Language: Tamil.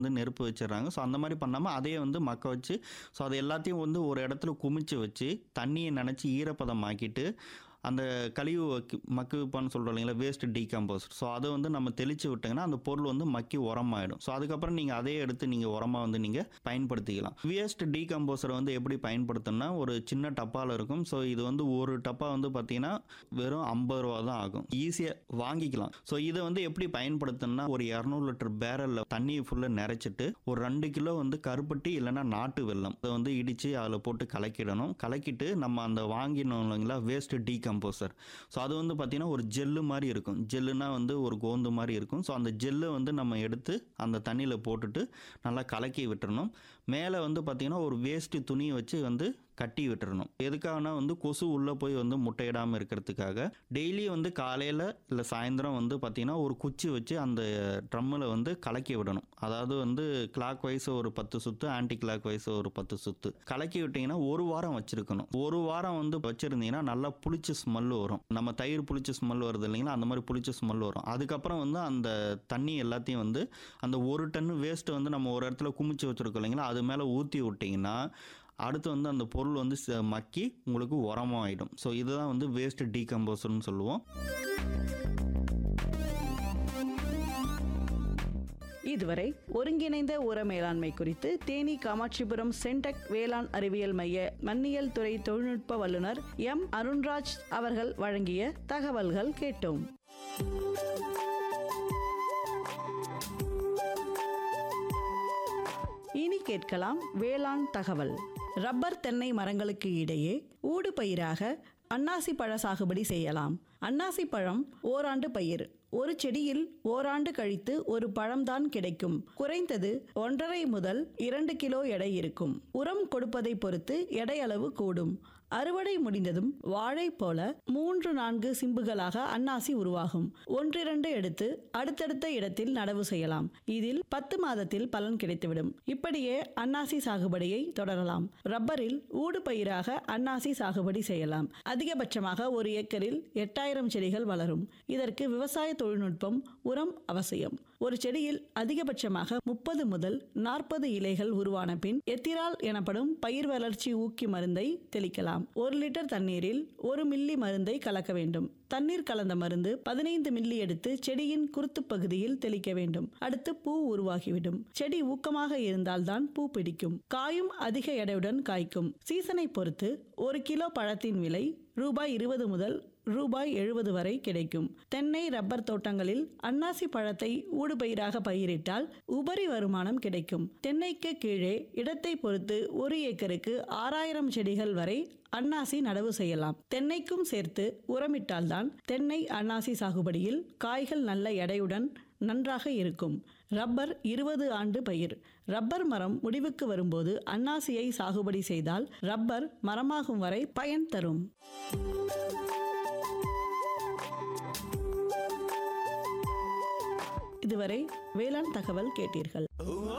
வந்து நெருப்பு வச்சிடுறாங்க ஸோ அந்த மாதிரி பண்ணாமல் அதையே வந்து மக்க வச்சு ஸோ அதை எல்லாத்தையும் வந்து ஒரு இடத்துல குமிச்சு வச்சு தண்ணியை நினச்சி ஈரப்பதம் ஆக்கிட்டு அந்த கழிவு வக்கு- மக்கு வைப்பான்னு சொல்கிறோம் இல்லைங்களா வேஸ்ட் டீகம்போஸ்ட் ஸோ அதை வந்து நம்ம தெளித்து விட்டிங்கன்னா அந்த பொருள் வந்து மக்கி உரமாயிடும் ஸோ அதுக்கப்புறம் நீங்கள் அதே எடுத்து நீங்கள் உரமாக வந்து நீங்கள் பயன்படுத்திக்கலாம் வேஸ்ட் டீகம்போசரை வந்து எப்படி பயன்படுத்தணும்னா ஒரு சின்ன டப்பாவில் இருக்கும் ஸோ இது வந்து ஒரு டப்பா வந்து பார்த்தீங்கன்னா வெறும் ஐம்பது ரூபா தான் ஆகும் ஈஸியாக வாங்கிக்கலாம் ஸோ இதை வந்து எப்படி பயன்படுத்தணும்னா ஒரு இரநூறு லிட்டர் பேரலில் தண்ணியை ஃபுல்லாக நிறைச்சிட்டு ஒரு ரெண்டு கிலோ வந்து கருப்பட்டி இல்லைன்னா நாட்டு வெல்லம் அதை வந்து இடித்து அதில் போட்டு கலக்கிடணும் கலக்கிட்டு நம்ம அந்த வாங்கினோம் இல்லைங்களா வேஸ்ட் டீகம்போசர் ஸோ அது வந்து பார்த்திங்கன்னா ஒரு ஜெல்லு மாதிரி இருக்கும் ஜெல்லுனா வந்து ஒரு கோந்து மாதிரி இருக்கும் ஸோ அந்த ஜெல்லை வந்து நம்ம எடுத்து அந்த தண்ணியில் போட்டுட்டு நல்லா கலக்கி விட்டுறணும் மேலே வந்து பார்த்திங்கன்னா ஒரு வேஸ்ட்டு துணியை வச்சு வந்து கட்டி விட்டுறணும் எதுக்காகனா வந்து கொசு உள்ளே போய் வந்து முட்டையிடாமல் இருக்கிறதுக்காக டெய்லி வந்து காலையில் இல்லை சாயந்தரம் வந்து பார்த்திங்கன்னா ஒரு குச்சி வச்சு அந்த ட்ரம்மில் வந்து கலக்கி விடணும் அதாவது வந்து கிளாக் வைஸ் ஒரு பத்து சுத்து ஆன்டி கிளாக் வைஸ் ஒரு பத்து சுத்து கலக்கி விட்டிங்கன்னா ஒரு வாரம் வச்சுருக்கணும் ஒரு வாரம் வந்து வச்சுருந்தீங்கன்னா நல்லா புளிச்ச ஸ்மெல் வரும் நம்ம தயிர் புளிச்ச ஸ்மெல் வருது இல்லைங்களா அந்த மாதிரி புளிச்ச ஸ்மெல் வரும் அதுக்கப்புறம் வந்து அந்த தண்ணி எல்லாத்தையும் வந்து அந்த ஒரு டன் வேஸ்ட்டு வந்து நம்ம ஒரு இடத்துல குமிச்சு வச்சுருக்கோம் இல்லைங்களா அது மேலே ஊற்றி விட்டிங்கன்னா அடுத்து வந்து அந்த பொருள் வந்து ச- மக்கி உங்களுக்கு உரமாயிடும் ஸோ இதுதான் வந்து வேஸ்ட் டீகம்போசர்னு சொல்லுவோம் இதுவரை ஒருங்கிணைந்த உர மேலாண்மை குறித்து தேனி காமாட்சிபுரம் சென்டெக் வேளாண் அறிவியல் மைய மண்ணியல் துறை தொழில்நுட்ப வல்லுநர் எம் அருண்ராஜ் அவர்கள் வழங்கிய தகவல்கள் கேட்டோம் இனி கேட்கலாம் வேளாண் தகவல் ரப்பர் தென்னை மரங்களுக்கு இடையே ஊடு பயிராக அன்னாசி பழ சாகுபடி செய்யலாம் அன்னாசி பழம் ஓராண்டு பயிர் ஒரு செடியில் ஓராண்டு கழித்து ஒரு பழம்தான் கிடைக்கும் குறைந்தது ஒன்றரை முதல் இரண்டு கிலோ எடை இருக்கும் உரம் கொடுப்பதை பொறுத்து எடை அளவு கூடும் அறுவடை முடிந்ததும் வாழை போல மூன்று நான்கு சிம்புகளாக அன்னாசி உருவாகும் ஒன்றிரண்டு எடுத்து அடுத்தடுத்த இடத்தில் நடவு செய்யலாம் இதில் பத்து மாதத்தில் பலன் கிடைத்துவிடும் இப்படியே அன்னாசி சாகுபடியை தொடரலாம் ரப்பரில் ஊடு பயிராக அன்னாசி சாகுபடி செய்யலாம் அதிகபட்சமாக ஒரு ஏக்கரில் எட்டாயிரம் செடிகள் வளரும் இதற்கு விவசாய தொழில்நுட்பம் உரம் அவசியம் ஒரு செடியில் அதிகபட்சமாக முப்பது முதல் நாற்பது இலைகள் உருவான பின் எத்திரால் எனப்படும் பயிர் வளர்ச்சி ஊக்கி மருந்தை தெளிக்கலாம் ஒரு லிட்டர் தண்ணீரில் ஒரு மில்லி மருந்தை கலக்க வேண்டும் தண்ணீர் கலந்த மருந்து பதினைந்து மில்லி எடுத்து செடியின் குருத்து பகுதியில் தெளிக்க வேண்டும் அடுத்து பூ உருவாகிவிடும் செடி ஊக்கமாக இருந்தால்தான் பூ பிடிக்கும் காயும் அதிக எடையுடன் காய்க்கும் சீசனை பொறுத்து ஒரு கிலோ பழத்தின் விலை ரூபாய் இருபது முதல் ரூபாய் எழுபது வரை கிடைக்கும் தென்னை ரப்பர் தோட்டங்களில் அன்னாசி பழத்தை ஊடுபயிராக பயிரிட்டால் உபரி வருமானம் கிடைக்கும் தென்னைக்கு கீழே இடத்தை பொறுத்து ஒரு ஏக்கருக்கு ஆறாயிரம் செடிகள் வரை அன்னாசி நடவு செய்யலாம் தென்னைக்கும் சேர்த்து உரமிட்டால்தான் தென்னை அன்னாசி சாகுபடியில் காய்கள் நல்ல எடையுடன் நன்றாக இருக்கும் ரப்பர் இருபது ஆண்டு பயிர் ரப்பர் மரம் முடிவுக்கு வரும்போது அன்னாசியை சாகுபடி செய்தால் ரப்பர் மரமாகும் வரை பயன் தரும் இதுவரை வேளாண் தகவல் கேட்டீர்கள்